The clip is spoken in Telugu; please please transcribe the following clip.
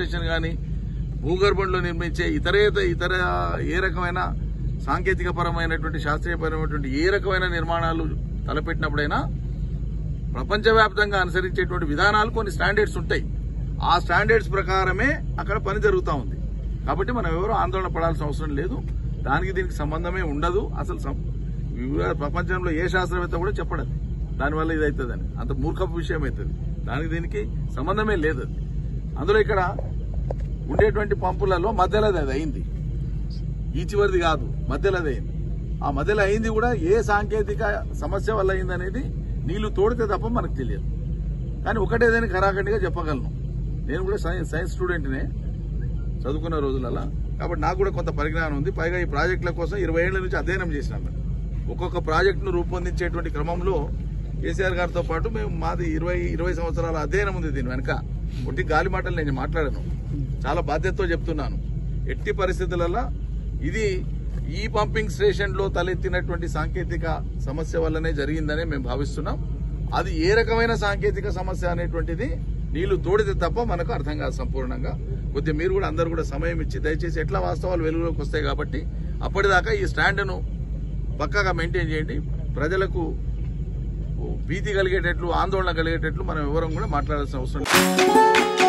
స్టేషన్ కానీ భూగర్భంలో నిర్మించే ఇతరేత ఇతర ఏ రకమైన సాంకేతిక పరమైనటువంటి శాస్త్రీయపరమైనటువంటి ఏ రకమైన నిర్మాణాలు తలపెట్టినప్పుడైనా ప్రపంచవ్యాప్తంగా అనుసరించేటువంటి విధానాలు కొన్ని స్టాండర్డ్స్ ఉంటాయి ఆ స్టాండర్డ్స్ ప్రకారమే అక్కడ పని జరుగుతూ ఉంది కాబట్టి మనం ఎవరు ఆందోళన పడాల్సిన అవసరం లేదు దానికి దీనికి సంబంధమే ఉండదు అసలు సం- వివిధ ప్రపంచంలో ఏ శాస్త్రవేత్త కూడా చెప్పడదు దానివల్ల ఇది అవుతుందని అంత మూర్ఖపు విషయం అవుతుంది దానికి దీనికి సంబంధమే లేదు అది. అందులో ఇక్కడ ఉండేటువంటి పంపులలో మధ్యలో అది అయింది ఈ చివరిది కాదు మధ్యలో అది అయింది ఆ మధ్యలో అయింది కూడా ఏ సాంకేతిక సమస్య వల్ల అయింది అనేది నీళ్లు తోడితే తప్ప మనకు తెలియదు కానీ ఒకటేదని ఖరాఖండిగా చెప్పగలను నేను కూడా సైన్స్ సైన్స్ స్టూడెంట్నే చదువుకున్న రోజులలో కాబట్టి నాకు కూడా కొంత పరిజ్ఞానం ఉంది పైగా ఈ ప్రాజెక్టుల కోసం ఇరవై ఏళ్ల నుంచి అధ్యయనం చేసినాం మేము ఒక్కొక్క ప్రాజెక్టును రూపొందించేటువంటి క్రమంలో కేసీఆర్ గారితో పాటు మేము మాది ఇరవై ఇరవై సంవత్సరాల అధ్యయనం ఉంది దీని వెనక ఒట్టి గాలి మాటలు నేను మాట్లాడాను చాలా బాధ్యతతో చెప్తున్నాను ఎట్టి పరిస్థితులలో ఇది ఈ పంపింగ్ స్టేషన్ లో తలెత్తినటువంటి సాంకేతిక సమస్య వల్లనే జరిగిందనే మేము భావిస్తున్నాం అది ఏ రకమైన సాంకేతిక సమస్య అనేటువంటిది నీళ్లు తోడితే తప్ప మనకు అర్థం కాదు సంపూర్ణంగా కొద్దిగా మీరు కూడా అందరు కూడా సమయం ఇచ్చి దయచేసి ఎట్లా వాస్తవాలు వెలుగులోకి వస్తాయి కాబట్టి అప్పటిదాకా ఈ స్టాండ్ను పక్కాగా మెయింటైన్ చేయండి ప్రజలకు భీతి కలిగేటట్లు ఆందోళన కలిగేటట్లు మనం ఎవరం కూడా మాట్లాడాల్సిన అవసరం లేదు